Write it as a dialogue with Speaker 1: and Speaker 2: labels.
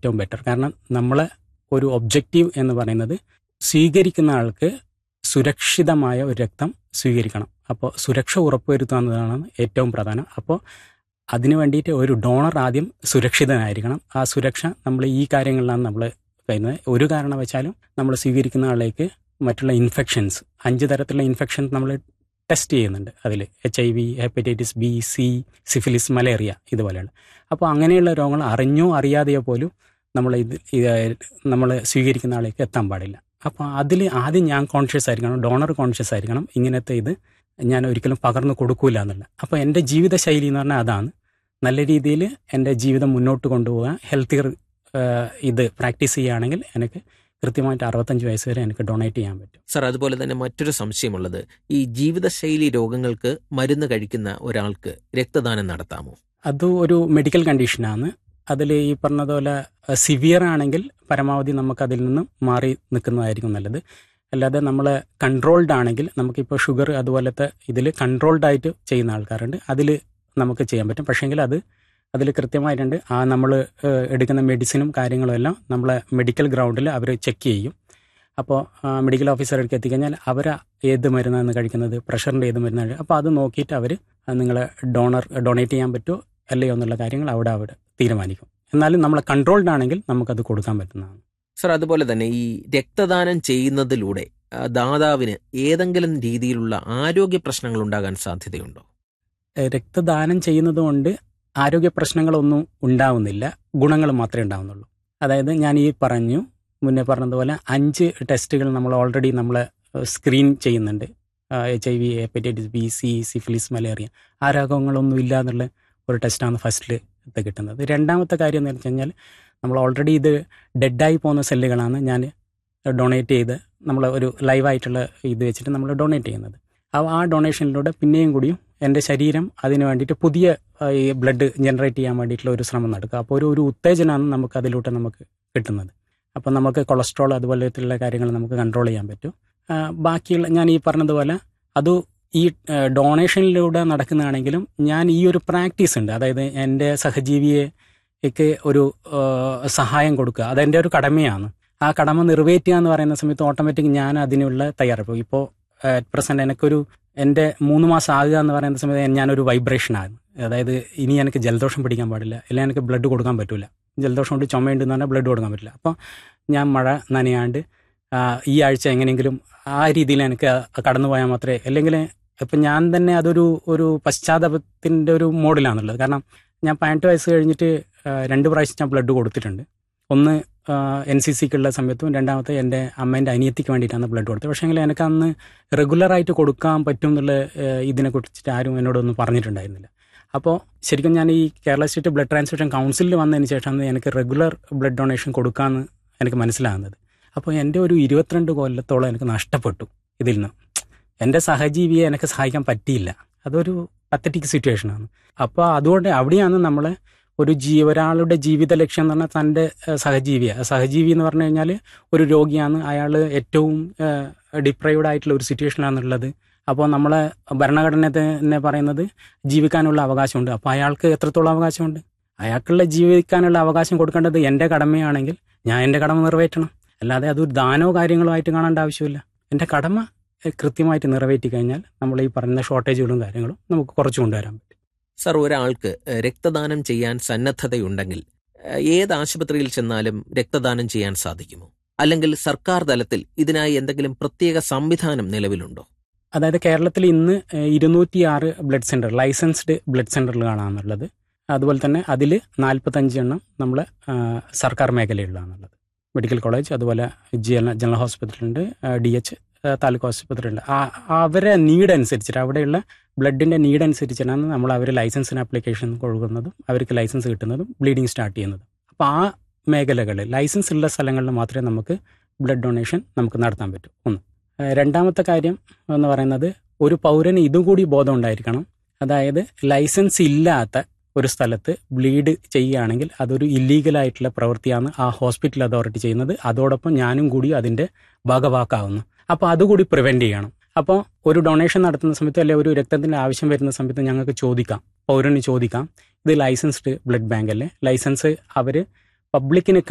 Speaker 1: ഏറ്റവും ബെറ്റർ കാരണം നമ്മളെ ഒരു ഒബ്ജക്റ്റീവ് എന്ന് പറയുന്നത് സ്വീകരിക്കുന്ന ആൾക്ക് സുരക്ഷിതമായ ഒരു രക്തം സ്വീകരിക്കണം അപ്പോൾ സുരക്ഷ ഉറപ്പുവരുത്തുക എന്നതാണ് ഏറ്റവും പ്രധാനം അപ്പോൾ അതിനു വേണ്ടിയിട്ട് ഒരു ഡോണർ ആദ്യം സുരക്ഷിതനായിരിക്കണം ആ സുരക്ഷ നമ്മൾ ഈ കാര്യങ്ങളിലാണ് നമ്മൾ കഴിയുന്നത് ഒരു കാരണവശാലും നമ്മൾ സ്വീകരിക്കുന്ന ആളേക്ക് മറ്റുള്ള ഇൻഫെക്ഷൻസ് അഞ്ച് തരത്തിലുള്ള ഇൻഫെക്ഷൻ നമ്മൾ ടെസ്റ്റ് ചെയ്യുന്നുണ്ട് അതിൽ H I V hepatitis B C syphilis malaria ഇതുപോലെയുള്ള അപ്പോൾ അങ്ങനെയുള്ള രോഗങ്ങൾ അറിഞ്ഞോ അറിയാതെയോ പോലും നമ്മൾ ഇത് നമ്മൾ സ്വീകരിക്കുന്ന ആളേക്ക് എത്താൻ പാടില്ല അപ്പോൾ അതിൽ ആദ്യം ഞാൻ കോൺഷ്യസ് ആയിരിക്കണം ഡോണർ കോൺഷ്യസ് ആയിരിക്കണം ഇങ്ങനത്തെ ഇത് ഞാൻ ഒരിക്കലും പകർന്നു കൊടുക്കൂല എന്നുള്ള അപ്പോൾ എൻ്റെ ജീവിതശൈലി എന്ന് പറഞ്ഞാൽ അതാണ് നല്ല രീതിയിൽ എൻ്റെ ജീവിതം മുന്നോട്ട് കൊണ്ടുപോകാൻ ഹെൽത്തി ഇത് പ്രാക്ടീസ് ചെയ്യുകയാണെങ്കിൽ എനിക്ക് കൃത്യമായിട്ട് അറുപത്തഞ്ച് വയസ്സ് വരെ എനിക്ക് ഡൊണേറ്റ് ചെയ്യാൻ പറ്റും
Speaker 2: സർ അതുപോലെ തന്നെ മറ്റൊരു സംശയമുള്ളത് ഈ ജീവിതശൈലി രോഗങ്ങൾക്ക് മരുന്ന് കഴിക്കുന്ന ഒരാൾക്ക് രക്തദാനം നടത്താമോ
Speaker 1: അത് ഒരു മെഡിക്കൽ കണ്ടീഷനാണ് അതിൽ ഈ പറഞ്ഞതുപോലെ സിവിയർ ആണെങ്കിൽ പരമാവധി നമുക്ക് അതിൽ നിന്ന് മാറി നിൽക്കുന്നതായിരിക്കും നല്ലത് അല്ലാതെ നമ്മൾ കൺട്രോൾഡ് ആണെങ്കിൽ നമുക്കിപ്പോൾ ഷുഗർ അതുപോലത്തെ ഇതിൽ കൺട്രോൾഡ് ആയിട്ട് ചെയ്യുന്ന ആൾക്കാരുണ്ട് അതിൽ നമുക്ക് ചെയ്യാൻ പറ്റും പക്ഷേങ്കിൽ അത് അതിൽ കൃത്യമായിട്ടുണ്ട് ആ നമ്മൾ എടുക്കുന്ന മെഡിസിനും കാര്യങ്ങളും എല്ലാം നമ്മളെ മെഡിക്കൽ ഗ്രൗണ്ടിൽ അവർ ചെക്ക് ചെയ്യും അപ്പോൾ മെഡിക്കൽ ഓഫീസർക്ക് എത്തിക്കഴിഞ്ഞാൽ അവർ ഏത് മരുന്നാണ് കഴിക്കുന്നത് പ്രഷറിൻ്റെ ഏത് മരുന്നാണ് അപ്പോൾ അത് നോക്കിയിട്ട് അവർ നിങ്ങളെ ഡോണർ ഡൊണേറ്റ് ചെയ്യാൻ പറ്റുമോ അല്ലയോ എന്നുള്ള കാര്യങ്ങൾ അവിടെ അവിടെ തീരുമാനിക്കും എന്നാലും നമ്മൾ കൺട്രോൾഡ് ആണെങ്കിൽ നമുക്കത് കൊടുക്കാൻ പറ്റുന്നതാണ്
Speaker 2: സർ അതുപോലെ തന്നെ ഈ രക്തദാനം ചെയ്യുന്നതിലൂടെ ദാതാവിന് ഏതെങ്കിലും രീതിയിലുള്ള ആരോഗ്യ പ്രശ്നങ്ങൾ ഉണ്ടാകാൻ സാധ്യതയുണ്ടോ
Speaker 1: രക്തദാനം ചെയ്യുന്നത് കൊണ്ട് ആരോഗ്യ പ്രശ്നങ്ങളൊന്നും ഉണ്ടാവുന്നില്ല ഗുണങ്ങൾ മാത്രമേ ഉണ്ടാവുന്നുള്ളൂ അതായത് ഞാൻ ഈ പറഞ്ഞു മുന്നേ പറഞ്ഞതുപോലെ അഞ്ച് ടെസ്റ്റുകൾ നമ്മൾ ഓൾറെഡി നമ്മൾ സ്ക്രീൻ ചെയ്യുന്നുണ്ട് H I V hepatitis B C syphilis malaria ആ രോഗങ്ങളൊന്നും ഇല്ല എന്നുള്ള ഒരു ടെസ്റ്റാണ് ഫസ്റ്റിൽ കിട്ടുന്നത് രണ്ടാമത്തെ കാര്യം എന്ന് വെച്ച് കഴിഞ്ഞാൽ നമ്മൾ ഓൾറെഡി ഇത് ഡെഡായി പോകുന്ന സെല്ലുകളാണ് ഞാൻ ഡൊണേറ്റ് ചെയ്ത് നമ്മൾ ഒരു ലൈവായിട്ടുള്ള ഇത് വെച്ചിട്ട് നമ്മൾ ഡൊണേറ്റ് ചെയ്യുന്നത് ആ ഡൊണേഷനിലൂടെ പിന്നെയും കൂടിയും എൻ്റെ ശരീരം അതിന് വേണ്ടിയിട്ട് പുതിയ ഈ ബ്ലഡ് ജനറേറ്റ് ചെയ്യാൻ വേണ്ടിയിട്ടുള്ള ഒരു ശ്രമം നടക്കുക അപ്പോൾ ഒരു ഒരു ഉത്തേജനമാണ് നമുക്ക് അതിലൂടെ നമുക്ക് കിട്ടുന്നത് അപ്പോൾ നമുക്ക് കൊളസ്ട്രോൾ അതുപോലത്തുള്ള കാര്യങ്ങൾ നമുക്ക് കൺട്രോൾ ചെയ്യാൻ പറ്റും ബാക്കിയുള്ള ഞാൻ ഈ പറഞ്ഞതുപോലെ അത് ഈ ഡൊണേഷനിലൂടെ നടക്കുന്നതാണെങ്കിലും ഞാൻ ഈ ഒരു പ്രാക്ടീസ് ഉണ്ട് അതായത് എൻ്റെ സഹജീവിയെക്ക് ഒരു സഹായം കൊടുക്കുക അതെൻ്റെ ഒരു കടമയാണ് ആ കടമ നിറവേറ്റുക എന്ന് പറയുന്ന സമയത്ത് ഓട്ടോമാറ്റിക് ഞാൻ അതിനുള്ള തയ്യാറെടുപ്പ് ഇപ്പോൾ അറ്റ് പ്രസൻറ്റ് എനിക്കൊരു എൻ്റെ മൂന്ന് മാസം ആകുക എന്ന് പറയുന്ന സമയത്ത് ഞാനൊരു വൈബ്രേഷനാണ് അതായത് ഇനി എനിക്ക് ജലദോഷം പിടിക്കാൻ പാടില്ല അല്ലെങ്കിൽ എനിക്ക് ബ്ലഡ് കൊടുക്കാൻ പറ്റില്ല ജലദോഷം കൊണ്ട് ചുമയുണ്ട് എന്ന് പറഞ്ഞാൽ ബ്ലഡ് കൊടുക്കാൻ പറ്റില്ല അപ്പോൾ ഞാൻ മഴ നനയാണ്ട് ഈ ആഴ്ച എങ്ങനെയെങ്കിലും ആ രീതിയിൽ എനിക്ക് കടന്നു പോയാൽ മാത്രമേ അല്ലെങ്കിൽ ഇപ്പം ഞാൻ തന്നെ അതൊരു ഒരു പശ്ചാത്തലത്തിൻ്റെ ഒരു മോഡിലാണുള്ളത് കാരണം ഞാൻ പതിനെട്ട് വയസ്സ് കഴിഞ്ഞിട്ട് രണ്ട് പ്രാവശ്യം ഞാൻ ബ്ലഡ് കൊടുത്തിട്ടുണ്ട് ഒന്ന് എൻ സി സിക്കുള്ള സമയത്തും രണ്ടാമത്തെ എൻ്റെ അമ്മേൻ്റെ അനിയത്തിക്ക് വേണ്ടിയിട്ടാണ് ബ്ലഡ് കൊടുത്തത് പക്ഷേ എനിക്ക് അന്ന് റെഗുലറായിട്ട് കൊടുക്കാൻ പറ്റും എന്നുള്ള ഇതിനെ കുറിച്ചിട്ട് ആരും എന്നോടൊന്നും പറഞ്ഞിട്ടുണ്ടായിരുന്നില്ല അപ്പോൾ ശരിക്കും ഞാൻ ഈ കേരള സ്റ്റേറ്റ് ബ്ലഡ് ട്രാൻസ്ഫ്യൂഷൻ കൗൺസിലിൽ വന്നതിന് ശേഷമാണ് എനിക്ക് റെഗുലർ ബ്ലഡ് ഡൊണേഷൻ കൊടുക്കാമെന്ന് എനിക്ക് മനസ്സിലാകുന്നത് അപ്പോൾ എൻ്റെ ഒരു ഇരുപത്തിരണ്ട് കൊല്ലത്തോളം എനിക്ക് നഷ്ടപ്പെട്ടു ഇതിൽ നിന്ന് എൻ്റെ സഹജീവിയെ എനിക്ക് സഹായിക്കാൻ പറ്റിയില്ല അതൊരു പത്തറ്റിക് സിറ്റുവേഷനാണ് അപ്പോൾ അതുകൊണ്ട് അവിടെയാണ് നമ്മൾ ഒരു ജീ ഒരാളുടെ ജീവിത ലക്ഷ്യം എന്ന് പറഞ്ഞാൽ തൻ്റെ സഹജീവിയാണ് സഹജീവി എന്ന് പറഞ്ഞു കഴിഞ്ഞാൽ ഒരു രോഗിയാണ് അയാൾ ഏറ്റവും ഡിപ്രൈവ്ഡ് ആയിട്ടുള്ള ഒരു സിറ്റുവേഷനാണുള്ളത് അപ്പോൾ നമ്മളെ ഭരണഘടന തന്നെ പറയുന്നത് ജീവിക്കാനുള്ള അവകാശമുണ്ട് അപ്പോൾ അയാൾക്ക് എത്രത്തോളം അവകാശമുണ്ട് അയാൾക്കുള്ള ജീവിക്കാനുള്ള അവകാശം കൊടുക്കേണ്ടത് എൻ്റെ കടമയാണെങ്കിൽ ഞാൻ എൻ്റെ കടമ നിറവേറ്റണം അല്ലാതെ അതൊരു ദാനോ കാര്യങ്ങളോ ആയിട്ട് കാണേണ്ട ആവശ്യമില്ല എൻ്റെ കടമ കൃത്യമായിട്ട് നിറവേറ്റി കഴിഞ്ഞാൽ നമ്മൾ ഈ പറയുന്ന ഷോർട്ടേജുകളും കാര്യങ്ങളും നമുക്ക് കുറച്ച് കൊണ്ടുവരാൻ പറ്റും
Speaker 2: സർ ഒരാൾക്ക് രക്തദാനം ചെയ്യാൻ സന്നദ്ധതയുണ്ടെങ്കിൽ ഏത് ആശുപത്രിയിൽ ചെന്നാലും രക്തദാനം ചെയ്യാൻ സാധിക്കുമോ അല്ലെങ്കിൽ സർക്കാർ തലത്തിൽ ഇതിനായി എന്തെങ്കിലും പ്രത്യേക സംവിധാനം നിലവിലുണ്ടോ
Speaker 1: അതായത് കേരളത്തിൽ ഇന്ന് ഇരുന്നൂറ്റിയാറ് ബ്ലഡ് സെന്റർ ലൈസൻസ്ഡ് ബ്ലഡ് സെന്ററുകളാണെന്നുള്ളത് അതുപോലെ തന്നെ അതിൽ നാൽപ്പത്തഞ്ച് എണ്ണം നമ്മൾ സർക്കാർ മേഖലയിലുള്ളതാണുള്ളത് മെഡിക്കൽ കോളേജ് അതുപോലെ ജനറൽ ഹോസ്പിറ്റലുണ്ട് ഡി എച്ച് താലൂക്ക് ആശുപത്രി ഉണ്ട് അവരെ നീഡ് അനുസരിച്ചിട്ട് അവിടെയുള്ള ബ്ലഡിൻ്റെ നീഡ് അനുസരിച്ചിട്ടാണ് നമ്മൾ അവർ ലൈസൻസിന് ആപ്ലിക്കേഷൻ കൊടുക്കുന്നതും അവർക്ക് ലൈസൻസ് കിട്ടുന്നതും ബ്ലീഡിങ് സ്റ്റാർട്ട് ചെയ്യുന്നതും അപ്പോൾ ആ മേഖലകളിൽ ലൈസൻസ് ഉള്ള സ്ഥലങ്ങളിൽ മാത്രമേ നമുക്ക് ബ്ലഡ് ഡൊണേഷൻ നമുക്ക് നടത്താൻ പറ്റൂ ഒന്ന് രണ്ടാമത്തെ കാര്യം എന്ന് പറയുന്നത് ഒരു പൗരന് ഇതും കൂടി ബോധം ഉണ്ടായിരിക്കണം അതായത് ലൈസൻസ് ഇല്ലാത്ത ഒരു സ്ഥലത്ത് ബ്ലീഡ് ചെയ്യുകയാണെങ്കിൽ അതൊരു ഇല്ലീഗലായിട്ടുള്ള പ്രവൃത്തിയാണ് ആ ഹോസ്പിറ്റൽ അതോറിറ്റി ചെയ്യുന്നത് അതോടൊപ്പം ഞാനും കൂടി അതിൻ്റെ ഭാഗവാക്കാവുന്നു അപ്പോൾ അതുകൂടി പ്രിവെൻറ്റ് ചെയ്യണം അപ്പോൾ ഒരു ഡൊണേഷൻ നടത്തുന്ന സമയത്ത് അല്ലെങ്കിൽ ഒരു രക്തത്തിൻ്റെ ആവശ്യം വരുന്ന സമയത്ത് ഞങ്ങൾക്ക് ചോദിക്കാം പൗരന് ചോദിക്കാം ഇത് ലൈസൻസ്ഡ് ബ്ലഡ് ബാങ്ക് അല്ലേ ലൈസൻസ് അവർ പബ്ലിക്കിന്